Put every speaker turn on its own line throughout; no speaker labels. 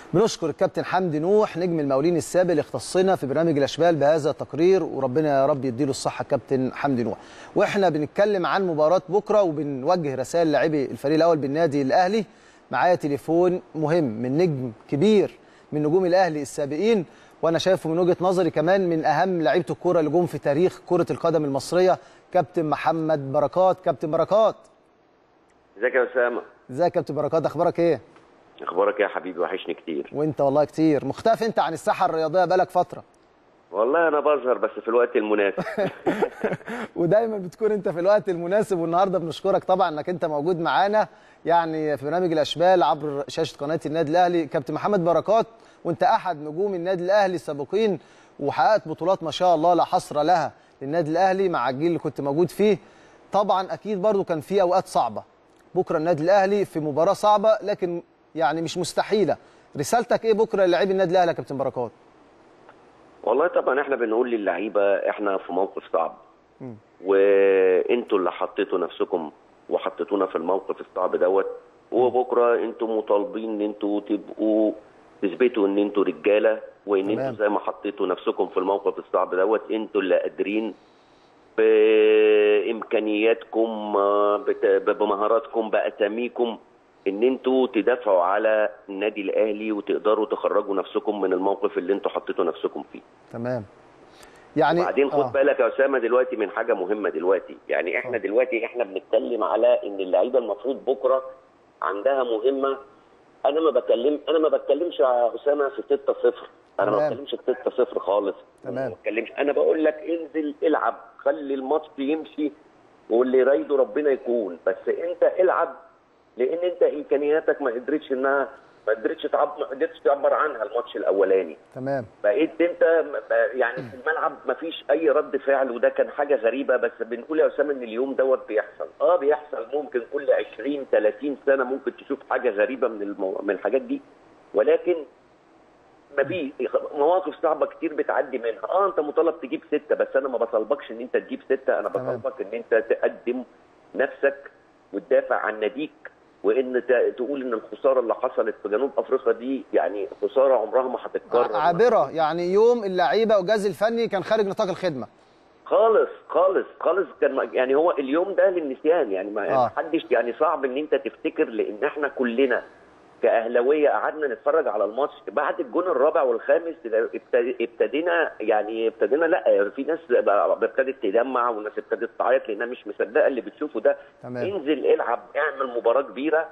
بنشكر الكابتن حمدي نوح نجم المقاولين السابق اللي اختصنا في برنامج الاشبال بهذا التقرير وربنا يا رب يديله الصحه الكابتن حمدي نوح واحنا بنتكلم عن مباراه بكره وبنوجه رسائل لاعبي الفريق الاول بالنادي الاهلي معايا تليفون مهم من نجم كبير من نجوم الاهلي السابقين وانا شايفه من وجهه نظري كمان من اهم لعيبه الكوره اللي جم في تاريخ كره القدم المصريه كابتن محمد بركات كابتن بركات
ازيك يا اسامه
ازيك يا كابتن بركات اخبارك ايه
اخبارك ايه يا حبيبي وحشني كتير
وانت والله كتير مختفي انت عن الساحه الرياضيه بقالك فتره
والله انا بظهر بس في الوقت المناسب
ودايما بتكون انت في الوقت المناسب والنهارده بنشكرك طبعا انك انت موجود معانا يعني في برنامج الاشبال عبر شاشه قناه النادي الاهلي كابتن محمد بركات وانت احد نجوم النادي الاهلي السابقين وحققت بطولات ما شاء الله لا حصر لها للنادي الاهلي مع الجيل اللي كنت موجود فيه طبعا اكيد برضو كان في اوقات صعبه بكره النادي الاهلي في مباراه صعبه لكن يعني مش مستحيله رسالتك ايه بكره للاعبي النادي الاهلي يا كابتن بركات
والله طبعا احنا بنقول للعيبه احنا في موقف صعب وانتوا اللي حطيتوا نفسكم وحطيتونا في الموقف الصعب دوت وبكره انتوا مطالبين ان انتوا تبقوا تثبتوا ان انتوا رجاله وان
تمام.
انتوا زي ما حطيتوا نفسكم في الموقف الصعب دوت انتوا اللي قادرين بامكانياتكم آه، بت- بمهاراتكم باساميكم ان انتوا تدافعوا على النادي الاهلي وتقدروا تخرجوا نفسكم من الموقف اللي انتوا حطيتوا نفسكم فيه
تمام يعني
وبعدين خد
آه.
بالك يا اسامه دلوقتي من حاجه مهمه دلوقتي يعني احنا دلوقتي احنا بنتكلم على ان اللعيبه المفروض بكره عندها مهمه انا ما بكلم انا ما بتكلمش يا اسامه في 6 0 انا ما
تمام.
بتكلمش في 6 0 خالص
تمام.
ما بتكلمش انا بقول لك انزل العب خلي الماتش يمشي واللي رايده ربنا يكون بس انت العب لان انت امكانياتك ما قدرتش انها ما قدرتش تعبر ما قدرتش تعبر عنها الماتش الاولاني
تمام
بقيت انت م- يعني في الملعب مفيش اي رد فعل وده كان حاجه غريبه بس بنقول يا اسامه ان اليوم دوت بيحصل اه بيحصل ممكن كل 20 30 سنه ممكن تشوف حاجه غريبه من المو... من الحاجات دي ولكن ما بي مواقف صعبه كتير بتعدي منها اه انت مطالب تجيب سته بس انا ما بطالبكش ان انت تجيب سته انا
تمام.
بطالبك ان انت تقدم نفسك وتدافع عن ناديك وان ت- تقول ان الخساره اللي حصلت في جنوب افريقيا دي يعني خساره عمرها ما هتتكرر
عابره يعني يوم اللعيبه والجهاز الفني كان خارج نطاق الخدمه
خالص خالص خالص كان يعني هو اليوم ده للنسيان يعني ما
آه.
ما حدش يعني صعب ان انت تفتكر لان احنا كلنا كاهلاويه قعدنا نتفرج على الماتش بعد الجون الرابع والخامس ابتد- ابتدينا يعني ابتدينا لا يعني في ناس بقى- ابتدت تدمع وناس ابتدت تعيط لانها مش مصدقه اللي بتشوفه ده
تمام.
انزل العب اعمل مباراه كبيره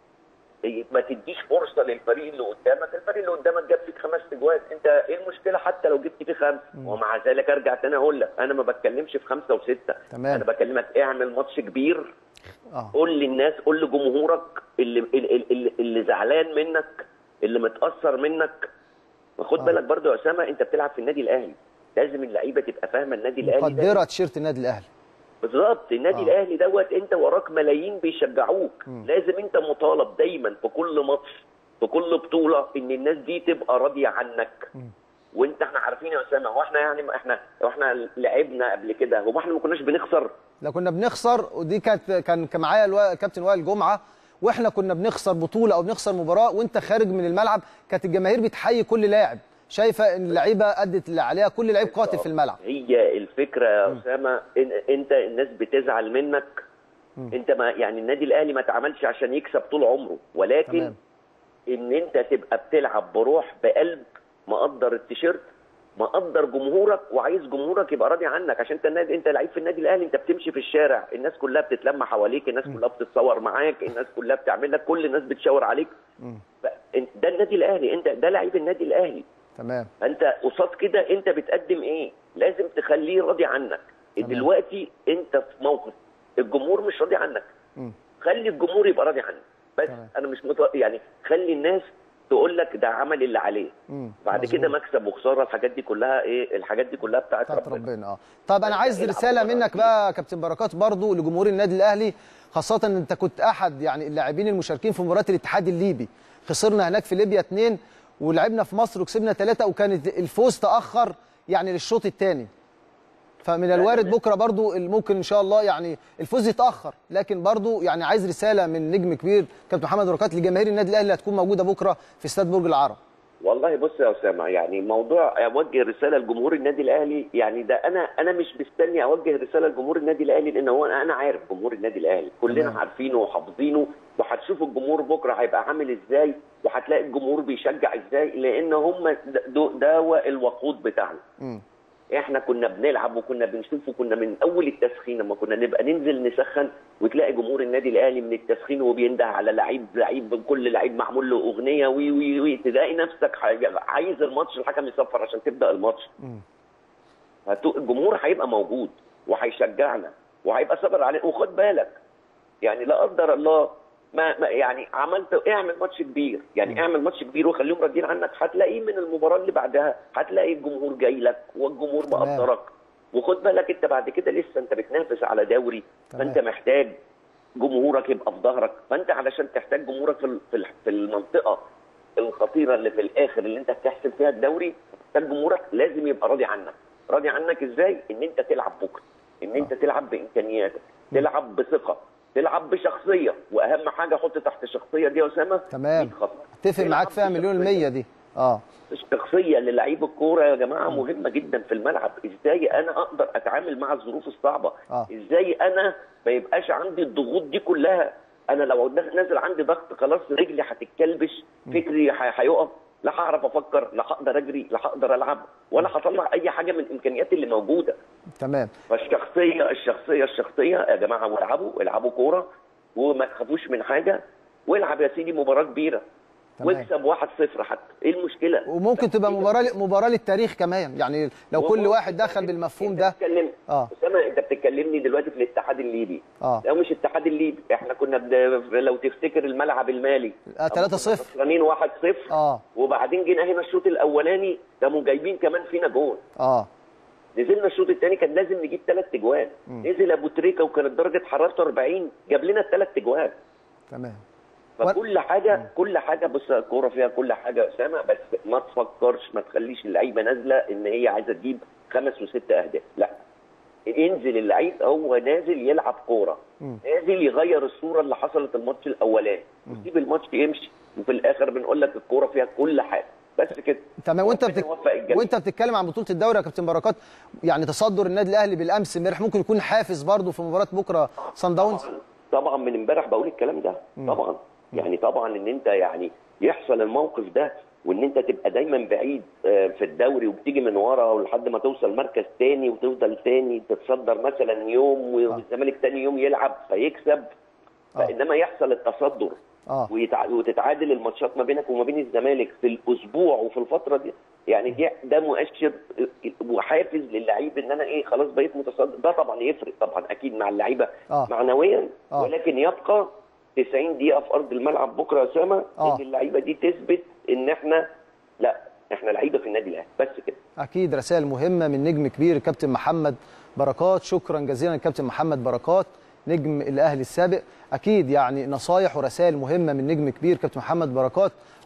ما تديش فرصه للفريق اللي قدامك، الفريق اللي قدامك جاب فيك خمس اجوان، انت ايه المشكله حتى لو جبت فيه خمس؟ ومع ذلك ارجع تاني اقول لك انا ما بتكلمش في خمسه وسته،
تمام.
انا بكلمك اعمل ماتش كبير
اه
قول للناس قول لجمهورك اللي اللي, اللي, اللي زعلان منك اللي متاثر منك وخد
آه.
بالك برضه يا اسامه انت بتلعب في النادي الاهلي لازم اللعيبه تبقى فاهمه النادي الاهلي ده
مقدره تيشيرت النادي الاهلي
بالظبط النادي
آه.
آه. الاهلي دوت انت وراك ملايين بيشجعوك
مم.
لازم انت مطالب دايما في كل ماتش في كل بطوله ان الناس دي تبقى راضيه عنك
مم.
وانت احنا عارفين يا اسامه هو احنا يعني احنا هو احنا لعبنا قبل كده هو احنا ما كناش بنخسر
لو كنا بنخسر ودي كانت كان كان معايا الوا- الكابتن وائل جمعه واحنا كنا بنخسر بطوله او بنخسر مباراه وانت خارج من الملعب كانت الجماهير بتحيي كل لاعب شايفه ان اللعيبه ادت اللي عليها كل لعيب قاتل في الملعب
هي الفكره يا اسامه إن انت الناس بتزعل منك
مم.
انت ما يعني النادي الاهلي ما اتعملش عشان يكسب طول عمره ولكن
تمام.
ان انت تبقى بتلعب بروح بقلب مقدر التيشيرت مقدر جمهورك وعايز جمهورك يبقى راضي عنك عشان انت النادي انت لعيب في النادي الاهلي انت بتمشي في الشارع الناس كلها بتتلم حواليك الناس كلها بتتصور معاك الناس كلها بتعمل لك كل الناس بتشاور عليك
مم.
ف- ده النادي الاهلي انت ده لعيب النادي الاهلي
تمام
فانت قصاد كده انت بتقدم ايه لازم تخليه راضي عنك
تمام.
دلوقتي انت في موقف الجمهور مش راضي عنك
مم.
خلي الجمهور يبقى راضي عنك بس
تمام.
انا مش مط... يعني خلي الناس تقول لك ده عمل اللي عليه
مم.
بعد
مظبوط.
كده مكسب وخساره الحاجات دي كلها ايه الحاجات دي كلها بتاعت,
بتاعت
ربنا,
ربنا اه طب انا عايز
العب
رساله
بره
منك
أكيد.
بقى يا كابتن بركات برضو لجمهور النادي الاهلي خاصه ان انت كنت احد يعني اللاعبين المشاركين في مباراه الاتحاد الليبي خسرنا هناك في ليبيا اثنين ولعبنا في مصر وكسبنا ثلاثه وكانت الفوز تاخر يعني للشوط الثاني فمن الوارد بكره برضو ممكن ان شاء الله يعني الفوز يتاخر لكن برضو يعني عايز رساله من نجم كبير كابتن محمد بركات لجماهير النادي الاهلي اللي هتكون موجوده بكره في استاد برج العرب
والله بص يا اسامه يعني موضوع اوجه رساله لجمهور النادي الاهلي يعني ده انا انا مش مستني اوجه رساله لجمهور النادي الاهلي لان هو انا عارف جمهور النادي الاهلي كلنا
تمام.
عارفينه وحافظينه وهتشوف الجمهور بكره هيبقى عامل ازاي وهتلاقي الجمهور بيشجع ازاي لان هم ده, ده الوقود بتاعنا
مم.
احنا كنا بنلعب وكنا بنشوف وكنا من اول التسخين لما كنا نبقى ننزل نسخن وتلاقي جمهور النادي الاهلي من التسخين وبينده على لعيب لعيب كل لعيب معمول له اغنيه وي وي وي تلاقي نفسك حاجة- عايز الماتش الحكم يصفر عشان تبدا الماتش
مم.
هتو- الجمهور هيبقى موجود وهيشجعنا وهيبقى صابر عليه وخد بالك يعني لا قدر الله ما, ما يعني عملت اعمل ماتش كبير يعني اعمل ماتش كبير وخليهم راضيين عنك هتلاقيه من المباراه اللي بعدها هتلاقي الجمهور جاي لك والجمهور
تمام.
مقدرك وخد بالك انت بعد كده لسه انت بتنافس على دوري
تمام.
فانت محتاج جمهورك يبقى في ظهرك فانت علشان تحتاج جمهورك في ال- في ال- في المنطقه الخطيره اللي في الاخر اللي انت بتحسب فيها الدوري محتاج جمهورك لازم يبقى راضي عنك راضي عنك ازاي ان انت تلعب بكره ان انت تلعب بامكانياتك تلعب بثقه تلعب بشخصيه واهم حاجه حط تحت الشخصيه دي يا اسامه
تمام
100 خط.
اتفق
تلعب
معاك فيها مليون
بشخصية.
المية دي اه
الشخصيه للعيب الكوره يا جماعه مهمه جدا في الملعب ازاي انا اقدر اتعامل مع الظروف الصعبه
آه.
ازاي انا ما يبقاش عندي الضغوط دي كلها انا لو نازل عندي ضغط خلاص رجلي هتتكلبش فكري ه- هيقف لا هعرف افكر لا هقدر اجري لا هقدر العب ولا هطلع اي حاجه من الامكانيات اللي موجوده
تمام
فالشخصيه الشخصيه الشخصيه يا جماعه والعبوا العبوا كوره وما تخافوش من حاجه والعب يا سيدي مباراه كبيره
تمام.
واكسب 1-0 حتى ايه المشكله
وممكن تبقى مباراه مباراه للتاريخ كمان يعني لو كل
وممكن
واحد دخل بالمفهوم
انت
ده
بتتكلم
اه
اسامه انت بتتكلمني دلوقتي في الاتحاد الليبي
اه
لو مش الاتحاد الليبي احنا كنا بد... لو تفتكر الملعب المالي
آه، 3-0.
خسرانين 1-0
اه
وبعدين جينا هنا الشوط الاولاني قاموا جايبين كمان فينا جون
اه
نزلنا الشوط الثاني كان لازم نجيب ثلاث اجوان نزل ابو تريكه وكانت درجه حرارته 40 جاب لنا الثلاث اجوان
تمام
فكل حاجه كل حاجه بص الكوره فيها كل حاجه يا اسامه بس ما تفكرش ما تخليش اللعيبه نازله ان هي عايزه تجيب خمس وست اهداف لا ينزل اللعيب هو نازل يلعب كوره
مم.
نازل يغير الصوره اللي حصلت الماتش الاولاني ويسيب الماتش يمشي وفي الاخر بنقول لك الكوره فيها كل حاجه بس كده
تمام وانت
ربنا
بتك...
يوفق الجميع.
وانت بتتكلم عن بطوله الدوري يا كابتن بركات يعني تصدر النادي الاهلي بالامس امبارح ممكن يكون حافز برضه في مباراه بكره سان داونز
طبعا طبعا من امبارح بقول الكلام ده طبعا يعني طبعا ان انت يعني يحصل الموقف ده وان انت تبقى دايما بعيد آه، في الدوري وبتيجي من ورا لحد ما توصل مركز تاني وتفضل تاني تتصدر مثلا يوم والزمالك تاني يوم يلعب فيكسب
آه.
فانما يحصل التصدر
اه
ويتع... وتتعادل الماتشات ما بينك وما بين الزمالك في الاسبوع وفي الفتره دي يعني دي ده مؤشر وحافز للعيب ان انا ايه خلاص بقيت متصدر ده طبعا يفرق طبعا اكيد مع اللعيبه
آه.
معنويا
آه.
ولكن يبقى 90 دقيقه في ارض الملعب بكره يا اسامه
آه.
ان اللعيبه دي تثبت ان احنا لا احنا لعيبه في النادي الاهلي بس كده
اكيد رسائل مهمه من نجم كبير الكابتن محمد بركات شكرا جزيلا الكابتن محمد بركات نجم الاهلي السابق اكيد يعني نصايح ورسائل مهمه من نجم كبير كابتن محمد بركات